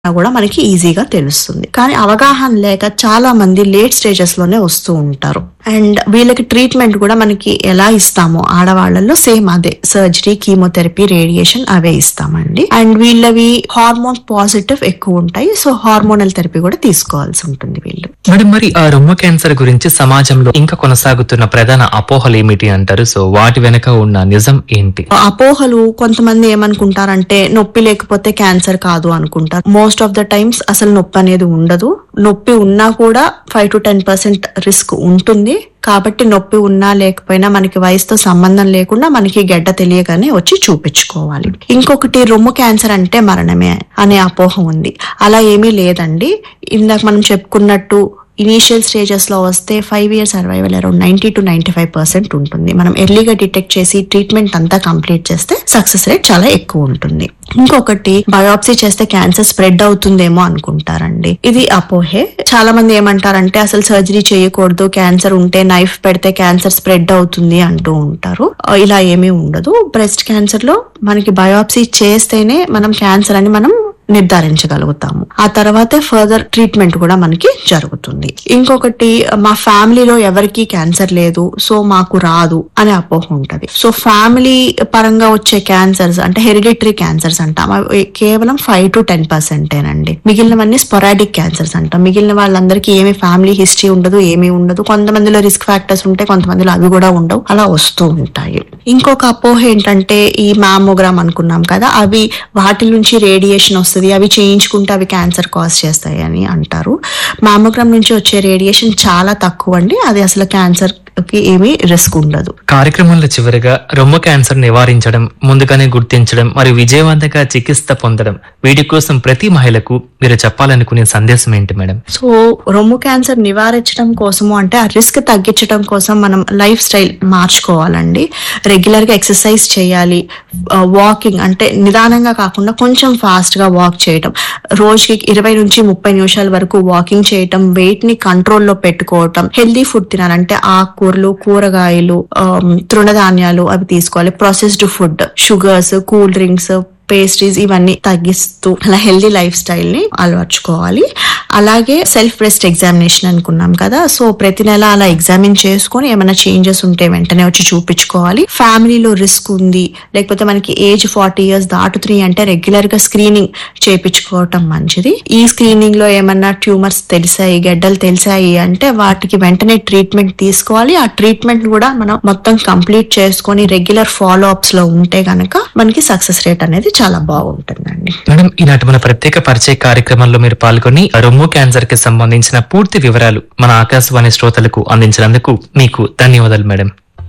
కూడా మనకి ఈజీగా తెలుస్తుంది కానీ అవగాహన లేక చాలా మంది లేట్ స్టేజెస్ లోనే వస్తూ ఉంటారు అండ్ వీళ్ళకి ట్రీట్మెంట్ కూడా మనకి ఎలా ఇస్తామో ఆడవాళ్ళలో సేమ్ అదే సర్జరీ కీమోథెరపీ రేడియేషన్ అవే ఇస్తామండి అండ్ వీళ్ళవి హార్మోన్ పాజిటివ్ ఎక్కువ ఉంటాయి సో హార్మోనల్ థెరపీ కూడా తీసుకోవాల్సి ఉంటుంది వీళ్ళు మేడం మరి ఆ రొమ్ము క్యాన్సర్ గురించి సమాజంలో ఇంకా కొనసాగుతున్న ప్రధాన అపోహలు ఏమిటి అంటారు సో వాటి వెనక ఉన్న నిజం ఏంటి అపోహలు కొంతమంది ఏమనుకుంటారంటే నొప్పి లేకపోతే క్యాన్సర్ కాదు అనుకుంటారు మోస్ట్ ఆఫ్ ద టైమ్స్ అసలు నొప్పి అనేది ఉండదు నొప్పి ఉన్నా కూడా five to ten percent risk ఉంటుంది కాబట్టి నొప్పి ఉన్నా లేకపోయినా మనకి వయసుతో సంబంధం లేకుండా మనకి గడ్డ తెలియగానే వచ్చి చూపించుకోవాలి ఇంకొకటి రొమ్ము క్యాన్సర్ అంటే మరణమే అనే అపోహ ఉంది అలా ఏమీ లేదండి ఇందాక మనం చెప్పుకున్నట్టు ఇనీషియల్ స్టేజెస్ లో వస్తే five years survival around ninety to ninety five percent ఉంటుంది మనం ఎర్లీగా డిటెక్ట్ చేసి ట్రీట్మెంట్ అంతా కంప్లీట్ చేస్తే సక్సెస్ రేట్ చాలా ఎక్కువ ఉంటుంది ఇంకొకటి బయోప్సీ చేస్తే క్యాన్సర్ స్ప్రెడ్ అవుతుందేమో అనుకుంటారండి ఇది అపోహే చాలా మంది ఏమంటారంటే అసలు సర్జరీ చేయకూడదు క్యాన్సర్ ఉంటే నైఫ్ పెడితే క్యాన్సర్ స్ప్రెడ్ అవుతుంది అంటూ ఉంటారు ఆ, ఇలా ఏమీ ఉండదు బ్రెస్ట్ క్యాన్సర్ లో మనకి బయోప్సీ చేస్తేనే మనం క్యాన్సర్ అని మనం నిర్ధారించగలుగుతాము ఆ తర్వాతే ఫర్దర్ ట్రీట్మెంట్ కూడా మనకి జరుగుతుంది ఇంకొకటి మా ఫ్యామిలీలో ఎవరికి క్యాన్సర్ లేదు సో మాకు రాదు అనే అపోహ ఉంటది సో ఫ్యామిలీ పరంగా వచ్చే క్యాన్సర్స్ అంటే హెరిడిటరీ క్యాన్సర్స్ అంటాం అవి కేవలం ఫైవ్ టు టెన్ పర్సెంటేనండి మిగిలినవన్నీ స్పొరాడిక్ క్యాన్సర్స్ అంటాం మిగిలిన వాళ్ళందరికీ ఏమి ఫ్యామిలీ హిస్టరీ ఉండదు ఏమీ ఉండదు కొంతమందిలో రిస్క్ ఫ్యాక్టర్స్ ఉంటాయి కొంతమందిలో అవి కూడా ఉండవు అలా వస్తూ ఉంటాయి ఇంకొక అపోహ ఏంటంటే ఈ మ్యామోగ్రామ్ అనుకున్నాం కదా అవి వాటి నుంచి రేడియేషన్ వస్తుంది అవి చేయించుకుంటే అవి క్యాన్సర్ కాజ్ చేస్తాయి అని అంటారు మ్యామోగ్రామ్ నుంచి వచ్చే రేడియేషన్ చాలా తక్కువ అండి అది అసలు క్యాన్సర్ కి ఏమీ రిస్క్ ఉండదు కార్యక్రమంలో చివరిగా రొమ్ము క్యాన్సర్ నివారించడం ముందుగానే గుర్తించడం మరియు విజయవంతంగా చికిత్స పొందడం వీటి కోసం ప్రతి మహిళకు మీరు చెప్పాలనుకునే సందేశం ఏంటి మేడం సో రొమ్ము క్యాన్సర్ నివారించడం కోసము అంటే ఆ రిస్క్ తగ్గించడం కోసం మనం లైఫ్ స్టైల్ మార్చుకోవాలండి రెగ్యులర్ గా ఎక్సర్సైజ్ చేయాలి వాకింగ్ అంటే నిదానంగా కాకుండా కొంచెం ఫాస్ట్ గా వాక్ చేయటం రోజుకి ఇరవై నుంచి ముప్పై నిమిషాల వరకు వాకింగ్ చేయటం వెయిట్ ని కంట్రోల్లో పెట్టుకోవటం హెల్దీ ఫుడ్ తినాలంటే ఆకుకూరలు కూరగాయలు ఆమ్, తృణధాన్యాలు అవి తీసుకోవాలి processed food sugars cool drinks pastries ఇవన్నీ తగ్గిస్తూ అలా హెల్దీ లైఫ్ స్టైల్ ని అలవర్చుకోవాలి అలాగే సెల్ఫ్ బ్రెస్ట్ ఎగ్జామినేషన్ అనుకున్నాం కదా సో ప్రతి నెల అలా ఎగ్జామిన్ చేసుకొని ఏమైనా చేంజెస్ ఉంటే వెంటనే వచ్చి చూపించుకోవాలి ఫ్యామిలీలో రిస్క్ ఉంది లేకపోతే మనకి ఏజ్ ఫార్టీ ఇయర్స్ దాటుతున్నాయి అంటే రెగ్యులర్ గా స్క్రీనింగ్ చేపించుకోవటం మంచిది ఈ స్క్రీనింగ్ లో ఏమన్నా ట్యూమర్స్ తెలిసాయి గడ్డలు తెలిసాయి అంటే వాటికి వెంటనే ట్రీట్మెంట్ తీసుకోవాలి ఆ ట్రీట్మెంట్ కూడా మనం మొత్తం కంప్లీట్ చేసుకొని రెగ్యులర్ ఫాలో అప్స్ లో ఉంటే గనక మనకి సక్సెస్ రేట్ అనేది చాలా బాగుంటుందండి మేడం ఈనాటి మన ప్రత్యేక పరిచయ కార్యక్రమంలో మీరు పాల్గొని రొమ్ము క్యాన్సర్ కి సంబంధించిన పూర్తి వివరాలు మన ఆకాశవాణి శ్రోతలకు అందించినందుకు మీకు ధన్యవాదాలు మేడం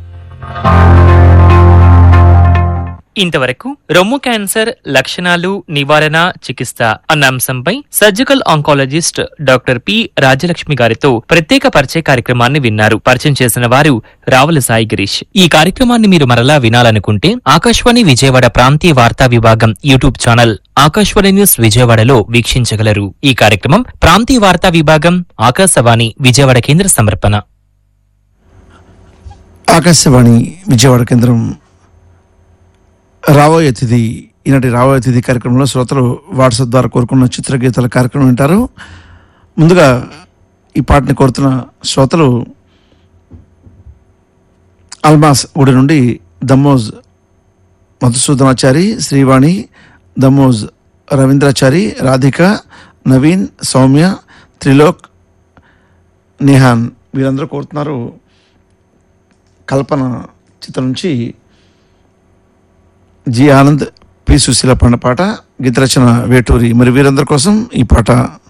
ఇంతవరకు రొమ్ము క్యాన్సర్ లక్షణాలు నివారణ చికిత్స అన్న అంశంపై surgical oncologist doctor P Rajalakshmi గారితో ప్రత్యేక పరిచయ కార్యక్రమాన్ని విన్నారు పరిచయం చేసిన వారు రావుల సాయి గిరీష్ ఈ కార్యక్రమాన్ని మీరు మరలా వినాలనుకుంటే ఆకాశవాణి విజయవాడ ప్రాంతీయ వార్తా విభాగం యూట్యూబ్ ఛానల్ ఆకాశవాణి న్యూస్ విజయవాడలో వీక్షించగలరు ఈ కార్యక్రమం ప్రాంతీయ వార్తా విభాగం ఆకాశవాణి విజయవాడ కేంద్ర సమర్పణ ఆకాశవాణి విజయవాడ కేంద్రం రాబోయే అతిథి ఈనాటి రాబోయే అతిథి కార్యక్రమంలో శ్రోతలు వాట్సాప్ ద్వారా కోరుకున్న చిత్రగీతాల కార్యక్రమం వింటారు ముందుగా ఈ పాటని కోరుతున్న శ్రోతలు అల్మాస్ గుడి నుండి దమ్మోజ్ మధుసూదనాచారి శ్రీవాణి దమ్మోజ్ రవీంద్రాచారి రాధిక నవీన్ సౌమ్య త్రిలోక్ నిహాన్ వీరందరూ కోరుతున్నారు కల్పన చిత్రం నుంచి జి ఆనంద్ పి సుశీల పాడిన పాట గీత రచన వేటూరి మరి వీరందరి కోసం ఈ పాట